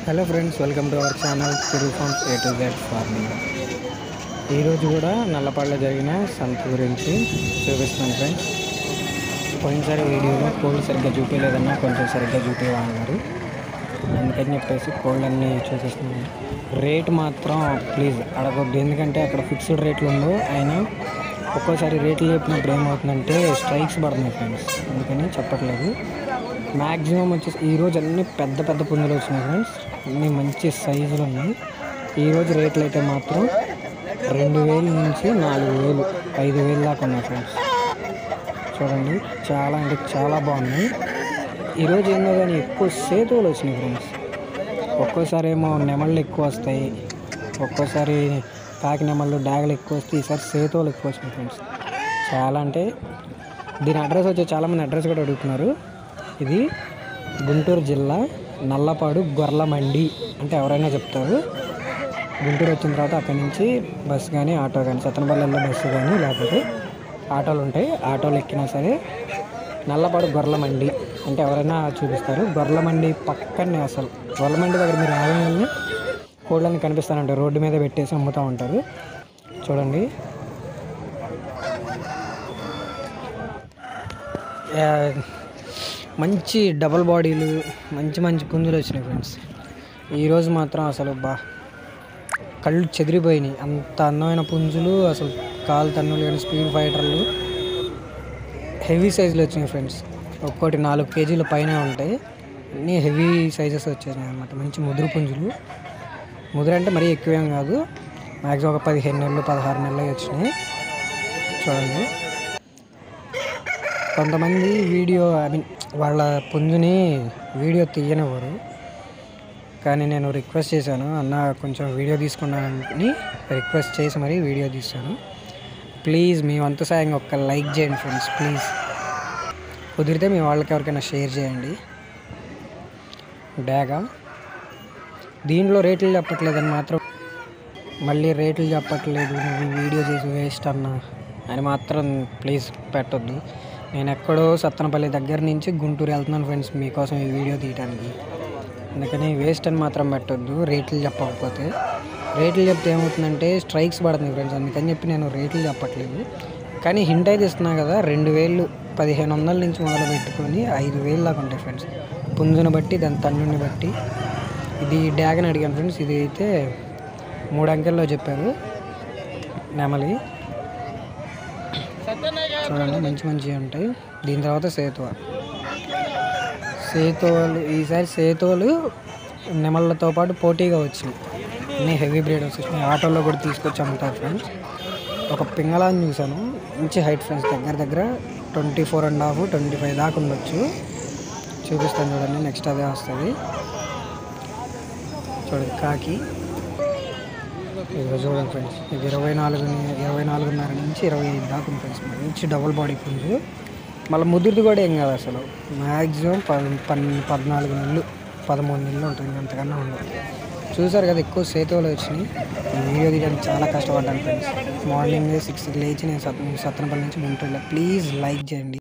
hello friends welcome to our channel Thiru farms A to Z farming ఈరోజు కూడా నల్లపాడులో జరిగిన సంత గురించి చూపిస్తాను ఫ్రెండ్స్ పోయినసారి వీడియోలో కోళ్ళు సరిగ్గా చూపించలేదన్నా కొంచెం సరిగ్గా చూపించాలన్నారు అందుకని చెప్పేసి కోళ్ళు అన్నీ చూపిస్తున్నాను రేట్ మాత్రం ప్లీజ్ అడగొద్దు ఎందుకంటే అక్కడ ఫిక్స్డ్ రేట్లు ఉండవు అయినా ఒక్కోసారి రేట్లు చెప్పినప్పుడు ఏమవుతుందంటే స్ట్రైక్స్ పడుతున్నాయి ఫ్రెండ్స్ అందుకని చెప్పట్లేదు మ్యాక్సిమం వచ్చేసి ఈరోజు అన్ని పెద్ద పెద్ద పుంజులు వచ్చినాయి ఫ్రెండ్స్ అన్ని మంచి సైజులు ఉన్నాయి ఈరోజు రేట్లు అయితే మాత్రం రెండు వేల నుంచి నాలుగు వేలు ఐదు వేలు దాకా ఉన్నాయి ఫ్రెండ్స్ చూడండి చాలా అంటే చాలా బాగున్నాయి ఈరోజు ఏందో కానీ ఎక్కువ సేతువులు వచ్చినాయి ఫ్రెండ్స్ ఒక్కోసారి ఏమో నెమళ్ళు ఎక్కువ వస్తాయి ఒక్కోసారి కాకి నెమళ్ళు డాగలు ఎక్కువ వస్తాయి ఈసారి సేతువులు ఎక్కువ వచ్చినాయి ఫ్రెండ్స్ చాలా అంటే దీని అడ్రస్ వచ్చి చాలామంది అడ్రస్ కూడా అడుగుతున్నారు ఇది గుంటూరు జిల్లా నల్లపాడు గొర్లమండి అంటే ఎవరైనా చెప్తారు గుంటూరు వచ్చిన తర్వాత అక్కడి నుంచి బస్సు కానీ ఆటో కానీ సత్తనపల్లెల్లో బస్సు కానీ లేకపోతే ఆటోలు ఉంటాయి ఆటోలు ఎక్కినా సరే నల్లపాడు గొర్లమండి అంటే ఎవరైనా చూపిస్తారు గొర్లమండి పక్కనే అసలు గొర్లమండి దగ్గర మీరు ఆగగానే కోళ్ళని కనిపిస్తానంటారు రోడ్డు మీద పెట్టేసి అమ్ముతూ ఉంటారు చూడండి ఆ, మంచి డబల్ బాడీలు మంచి మంచి పుంజులు వచ్చినాయి ఫ్రెండ్స్ ఈరోజు మాత్రం అసలు బా కళ్ళు చెదిరిపోయినాయి అంత అందమైన పుంజులు అసలు కాలు తన్నులు కానీ స్పీడ్ ఫైటర్లు హెవీ సైజులు వచ్చినాయి ఫ్రెండ్స్ ఒక్కోటి నాలుగు కేజీల పైన ఉంటాయి అన్నీ హెవీ సైజెస్ వచ్చాయి అనమాట మంచి ముదురు పుంజులు ముదురు అంటే మరీ ఎక్కువేం కాదు మ్యాక్సిమం ఒక పదిహేను నెలలు పదహారు నెలలు వచ్చినాయి చూడండి కొంతమంది వీడియో ఐ మీన్ వాళ్ళ పుంజుని వీడియో తీయనివ్వరు కానీ నేను రిక్వెస్ట్ చేశాను అన్న కొంచెం వీడియో తీసుకున్నానని రిక్వెస్ట్ చేసి మరీ వీడియో తీశాను ప్లీజ్ మీ వంతు సాయం ఒక్క లైక్ చేయండి ఫ్రెండ్స్ ప్లీజ్ కుదిరితే మీ వాళ్ళకి ఎవరికైనా షేర్ చేయండి డాగా దీంట్లో రేట్లు చెప్పట్లేదని మాత్రం మళ్ళీ రేట్లు చెప్పట్లేదు నువ్వు వీడియో చేసి వేస్ట్ అన్న అని మాత్రం ప్లీజ్ పెట్టొద్దు నేను ఎక్కడో సత్తనపల్లి దగ్గర నుంచి గుంటూరు వెళ్తున్నాను ఫ్రెండ్స్ మీకోసం ఈ వీడియో తీయడానికి అందుకని వేస్ట్ అని మాత్రం పెట్టొద్దు రేట్లు చెప్పకపోతే రేట్లు చెప్తే ఏమవుతుందంటే స్ట్రైక్స్ పడుతుంది ఫ్రెండ్స్ అందుకని చెప్పి నేను రేట్లు చెప్పట్లేదు కానీ హింట్ అయితే ఇస్తున్నా కదా రెండు వేలు పదిహేను వందల నుంచి మొదలు పెట్టుకొని ఐదు వేలు దాకా ఉంటాయి ఫ్రెండ్స్ పుంజుని బట్టి దాని తన్నుని బట్టి ఇది డ్యాగన్ అడిగాను ఫ్రెండ్స్ ఇది అయితే మూడు అంకెల్లో చెప్పారు నెమలి చూడండి మంచి మంచివి ఉంటాయి దీని తర్వాత సేతువ సేతువలు ఈసారి సేతువలు నెమళ్ళతో పాటు పోటీగా వచ్చినాయి అన్నీ హెవీ బ్రీడర్స్ వచ్చినాయి ఆటోలో కూడా తీసుకొచ్చి అమ్ముతారు ఫ్రెండ్స్ ఒక పింగళాన్ని చూశాను మంచి హైట్ ఫ్రెండ్స్ దగ్గర దగ్గర twenty four and half twenty five దాకా ఉండొచ్చు చూపిస్తాను చూడండి నెక్స్ట్ అదే వస్తుంది చూడండి కాకి ఇదిగో చూడండి ఫ్రెండ్స్ ఇది ఇరవై నాలుగు ఇరవై నాలుగున్నర నుంచి ఇరవై ఐదు దాకా ఉంది ఫ్రెండ్స్ మంచి డబుల్ బాడీ పుంజు మళ్ళీ ముదిరిది కూడా ఏం కాదు అసలు మ్యాక్సిమం పద్ పన్ పద్నాలుగు నెలలు పదమూడు నెలలు ఉంటుంది అంతకన్నా ఉండదు చూసారు కదా ఎక్కువ సేతువులు వచ్చినాయి ఈ వీడియో తీయడానికి చాలా కష్టపడ్డాను ఫ్రెండ్స్ మార్నింగ్ సిక్స్కి లేచి నేను సత్ సత్తనపల్లి నుంచి గుంటూరులో ప్లీజ్ లైక్ చేయండి